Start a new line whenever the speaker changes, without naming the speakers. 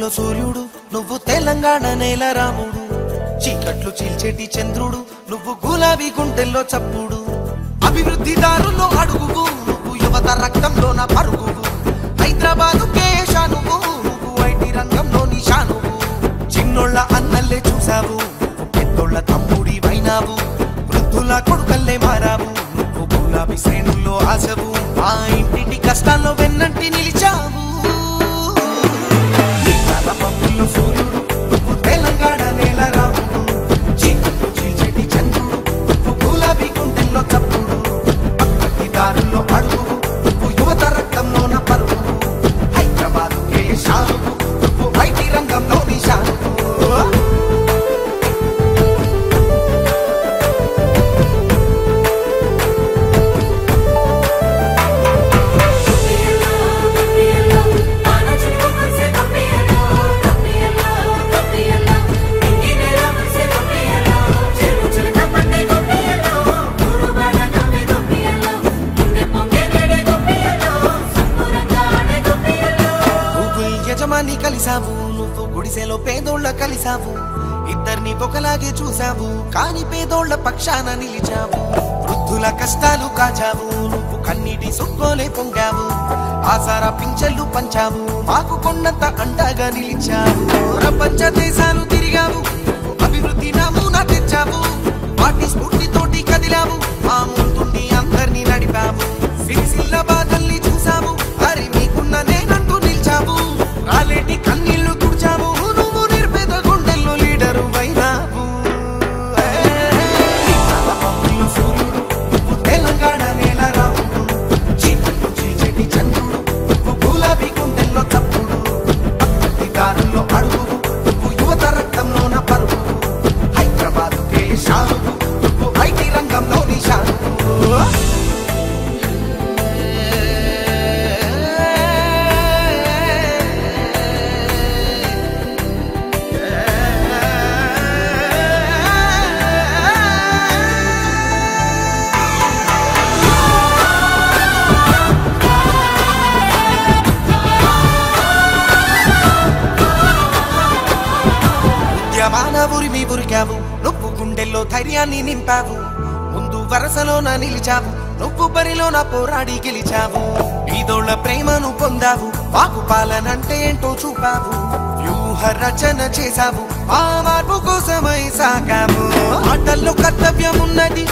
పాలపుల్లో సూర్యుడు నువ్వు తెలంగాణ నేల రాముడు చీకట్లు చీల్చేటి చంద్రుడు నువ్వు గులాబీ గుంటెల్లో చప్పుడు అభివృద్ధి దారుల్లో అడుగువు నువ్వు యువత రక్తంలోన పరుగువు హైదరాబాదు కేశ నువ్వు నువ్వు ఐటీ రంగంలో నిషా నువ్వు చిన్నోళ్ళ అన్నల్లే చూసావు నువ్వు పెద్దోళ్ళ తమ్ముడి వైనావు వృద్ధుల కొడుకల్లే మారావు నువ్వు గులాబీ శ్రేణుల్లో ఆశవు ఆ ఇంటింటి కష్టాల్లో వెన్నంటి నిలిచావు నీ తలపప్పుల్లో సూర్యుడు నువ్వు తెలంగాణ నేల రాముడు చీకట్లు చీల్చేటి చంద్రుడు నువ్వు గులాబీ గుండెల్లో చప్పుడు పక్కకి దారుల్లో అడుగు నువ్వు యువత రక్తంలోన పరువు హైదరాబాదు కేశాలు నువ్వు ఐటీ రంగంలో నిశాను గూగుల్ యజమాని కలిసావు నువ్వు గుడిసెలో పేదోళ్ళ కలిసావు ఇద్దరిని ఒకలాగే చూసావు కాని పేదోళ్ళ పక్షాన నిలిచావు వృద్ధుల కష్టాలు కాచావు నువ్వు కన్నీటి సుక్కోలే పొంగావు ఆసారా పింఛన్లు పంచావు మాకు కొండంత అండగా నిలిచావు ప్రపంచ దేశాలు తిరిగావు అభివృద్ధి నమూనా తెచ్చావు వాటి స్ఫూర్తితోటి కదిలావు మా ముందుండి అందరినీ నడిపావు సిరిసిల్ల బాధల్ని చూసావు అరే మీకున్న నేనంటూ నిలిచావు రాలేటి కన్నీళ్లు తుడిచావు నువ్వు నిర్పేద గుండెల్లో లీడరు అయినావు సూర్యుడు నువ్వు తెలంగాణ నేల రాముడు చీకట్లు చీల్చేటి చంద్రుడు నువ్వు గులాబీ గుండెల్లో చప్పుడు పక్కటి దారుల్లో అడుగు నువ్వు యువత రక్తంలోన పరుగు హైదరాబాద్ కేశాలు నువ్వు ఐటీ రంగంలో నిశాను ఉద్యమాన ఉరిమి ఉరికావు నువ్వు గుండెల్లో ధైర్యాన్ని నింపావు ముందు వరసలోన నిలిచావు నువ్వు బరిలోన పోరాడి గెలిచావు ఈదోళ్ళ ప్రేమను పొందావు మాకు పాలనంటే ఏంటో చూపావు వ్యూహ రచన చేశావు ఆ మార్పు కోసమై సాగావు ఆటల్లో కర్తవ్యం ఉన్నది